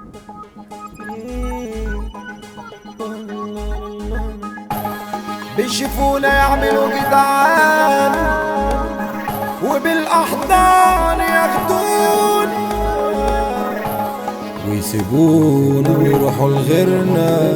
بيشوفونا يعملوا جدعان وبالأحضان ياخدون ويسيبونا ويروحوا لغيرنا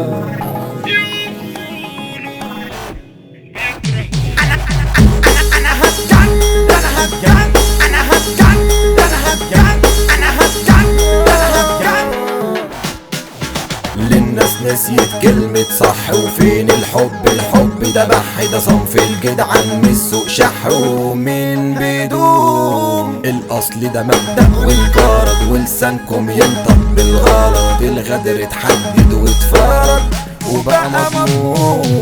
للناس نسيت كلمة صح وفين الحب الحب ده بح ده صنف الجدعان من السوق شح ومن بدون الأصل ده مبدأ وانقرض ولسانكم ينطق بالغلط الغدر اتحدد واتفرض وبقى مضمون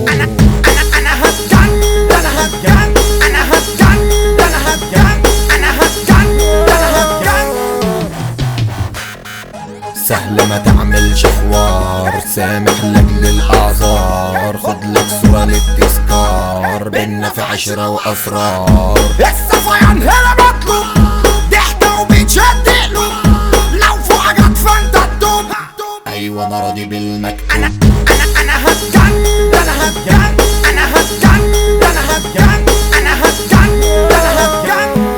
سهل ما تعملش حوار سامح لك للأعذار خد لك صورة للتذكار بينا في عشرة وأسرار الصفيان هنا مطلوب ضحكة وبيتشد قلوب لو فوق جت فانت تدوب أيوة أنا راضي بالمكتوب انا انا هتجن انا هتجن انا هتجن انا هتجن انا هتجن انا هتجن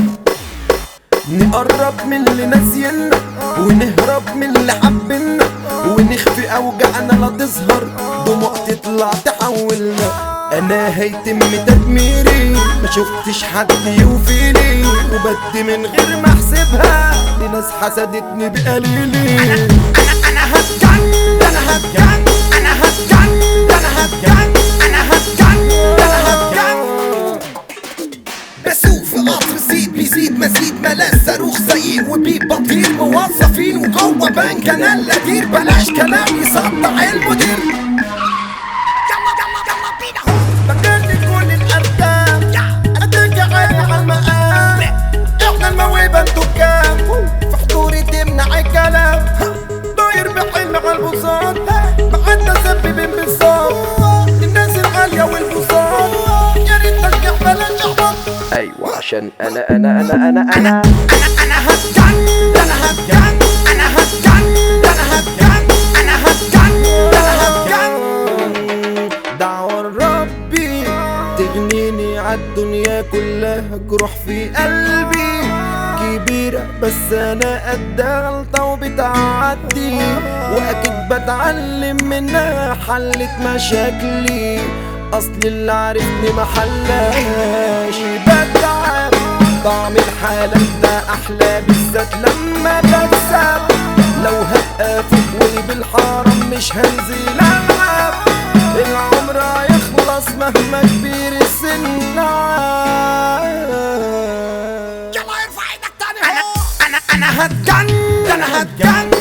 نقرب من اللي ناسينا ونهرب من اللي حبنا ونخفي اوجعنا لا تظهر دموع تطلع تحولنا انا هيتم تدميري ما شفتش حد يوفيني وبدي من غير ما احسبها لناس حسدتني بقليلي انا انا هتجن انا هتجن انا هتجن انا هتجن انا هتجن انا هتجن بسوق في قطر زيد بيزيد مزيد ملاذ صاروخ زيق وبيب بطير موظفين وجوه بنك انا اللي ادير بلاش كلام يصدع المدير يلا يلا يلا بينا هو فكرت كل الارقام اترجع عيني على المقام احنا الموهبه انتوا كام في حضوري تمنع الكلام طاير بحلم على البساط معدى سبب انبساط الناس العاليه والبساط يا ريت ترجع بلاش احبط ايوه عشان انا انا انا انا انا انا انا هتجن انا هتجن انا هتجن انا هتجن انا هتجن انا هتجن دعوة ربي تغنيني عالدنيا كلها جروح في قلبي كبيرة بس أنا قدها غلطة وبتعدي وأكيد بتعلم منها حلت مشاكلي أصل اللي عرفني محلاش بتعب طعم الحالة ده أحلى بالذات لما بكسب لو هبقى فوق بالحرام مش هنزل ألعب العمر هيخلص مهما كبير السن يلا ارفع ايدك تاني انا انا انا هتجن انا هتجن